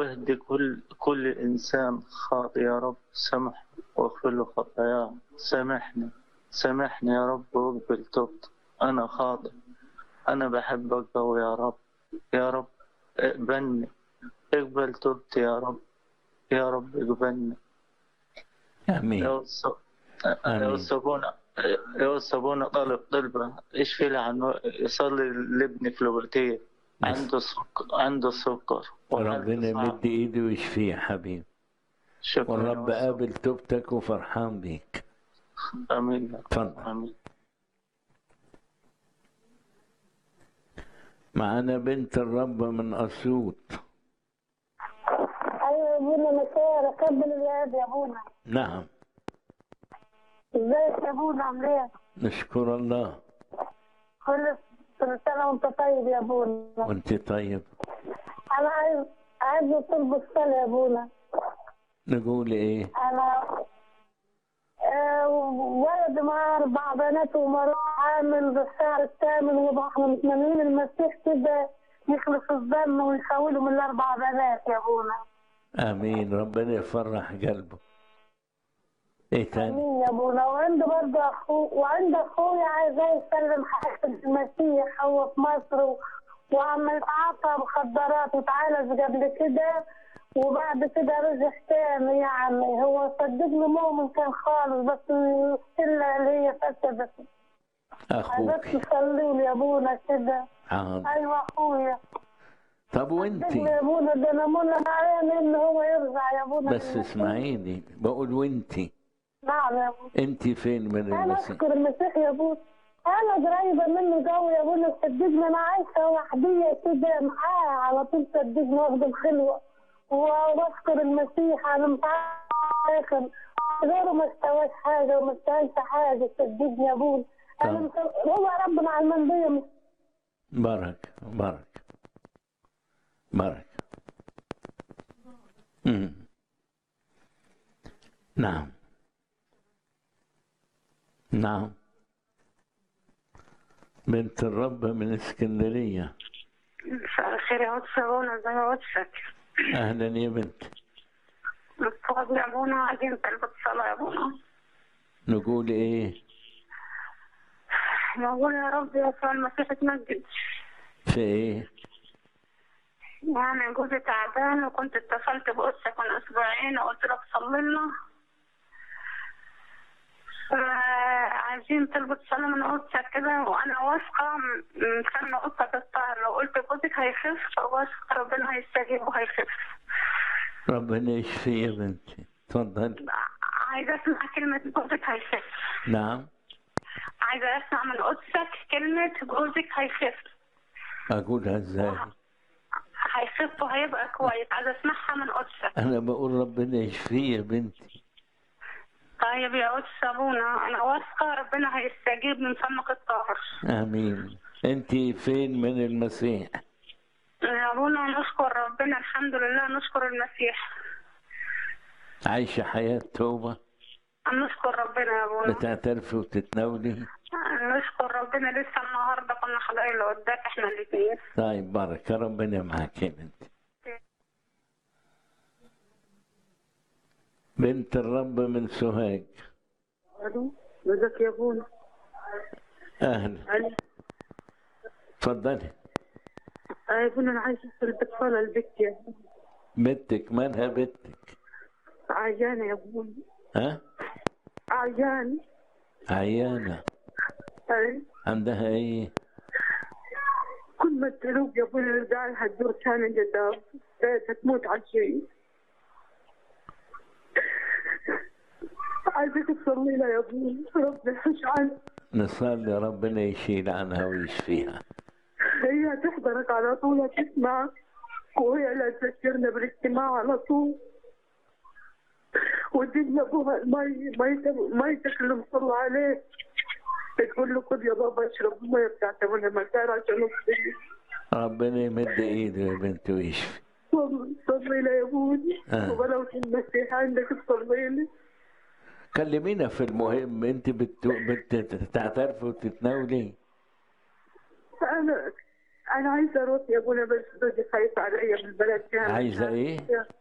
واهدي كل كل إنسان خاطئ يا رب سامح واغفر له خطاياه سامحني سامحني يا رب واقبل توبتي أنا خاطئ أنا بحبك أوي يا رب يا رب اقبلني اقبل توبتي يا رب يا رب اقبلني امين يا أستاذ آمين. يا أستاذ يا أستاذ طالب طلبة إيش في عن يصلي لابني في لوبرتية بس. عنده سكر عنده سكر ربنا وحالته صعبة. يمد ايده ويشفيه يا حبيبي شكرا والرب يا أستاذ. قابل توبتك وفرحان بيك آمين اتفضل آمين معانا بنت الرب من اسيوط ايوه يا ابونا مساء قبل اليد يا ابونا نعم ازيك يا ابونا عامل ايه؟ نشكر الله كل كل سنه وانت طيب يا ابونا وانت طيب انا عايز عايز طلب الصلاه يا ابونا نقول ايه انا آه، ولد معاه اربع بنات ومراه عامل بالشهر الثامن واحنا متمنين المسيح كده يخلص الظن ويحوله من الاربع بنات يا ابونا امين ربنا يفرح قلبه ايه تاني امين يا ابونا وعنده برضه اخو وعنده اخويا عايزاه يسلم حياته المسيح هو في مصر و... وعم يتعاطى مخدرات وتعالج قبل كده وبعد كده رجع تاني يعني هو صدقني مؤمن كان خالص بس السلة اللي هي فسدت عايزاك اخوك تصلي لي يا ابونا كده حاضر ايوه اخويا طب صدقني وانتي يا ابونا ده انا منى عليه ان هو يرجع يا ابونا بس اسمعيني بقول وانتي نعم يا ابونا انتي فين من انا المسيح اشكر المسيح يا ابونا انا قريبه منه قوي يا ابونا صدقني انا عايشه وحديه كده معاه على طول صدقني واخده الخلوه واشكر المسيح انا متعاقل غيره ما استواش حاجه وما استواش حاجه صدقني يا ابونا انا طب. مس- هو ربنا على المنبيه مش بارك بارك بارك مم. نعم نعم بنت الرب من اسكندرية مساء الخير يا عود سابونا زي عودك أهلا يا بنت مستغرب يا ابونا عايزين طلبة صلاة يا ابونا نقول إيه نقول يا رب يسوع المسيح تمجد في إيه يعني جوزي تعبان وكنت اتصلت بقدسك من اسبوعين وقلت لك صلي لنا عايزين طلبة صلاة من قدسك كده وانا واثقة م- مستنى قدسك الطاهر لو قلت جوزك هيخف واثقة ربنا هيستجيب وهيخف ربنا يشفي يا بنتي تفضل عايزة اسمع كلمة جوزك هيخف نعم عايزة اسمع من قدسك كلمة جوزك هيخف أقولها إزاي هيخف وهيبقى كويس عايزة اسمعها من قدسك أنا بقول ربنا يشفي يا بنتي طيب يا قدس ابونا انا واثقة ربنا هيستجيب من فمك الطاهر آمين أنت فين من المسيح يا ابونا نشكر ربنا الحمد لله نشكر المسيح عايشة حياة توبة نشكر ربنا يا ابونا بتعترفي وتتناولي نشكر ربنا لسه النهارده كنا حاضرين قدام احنا الاثنين طيب بركة ربنا معاك يا بنتي بنت الرب من سوهاج الو ازيك يا ابونا أهلا الو اتفضلي آه يا ابونا انا عايزه اسال بتصلى البيت يا بنتك مالها بنتك عيانه يا ابونا ها عيانه عيانة أي. عندها ايه كل ما تروق يا ابونا يرجع لها الدور ثاني قدام آه، تموت على شيء عايزك تصلي لها يا ابونا ربنا يحش عنها نصلي ربنا يشيل عنها ويشفيها هي تحضرك على طول تسمع وهي لا تذكرنا بالاجتماع على طول ودينا ابوها المي ميتك ميتك اللي مصلى عليه تقول له خذ يا بابا اشرب الميه بتاعت ابونا المكان عشان اصلي ربنا يمد ايده يا بنتي ويشفي صلي لي يا ابوي آه. ولو في المسيح عندك تصلي لي كلمينا في المهم انت بت... بت... بتعترفي وتتناولي انا انا عايزه اروح يا ابونا بس زوجي خايف عليا من البلد كامل عايزة إيه؟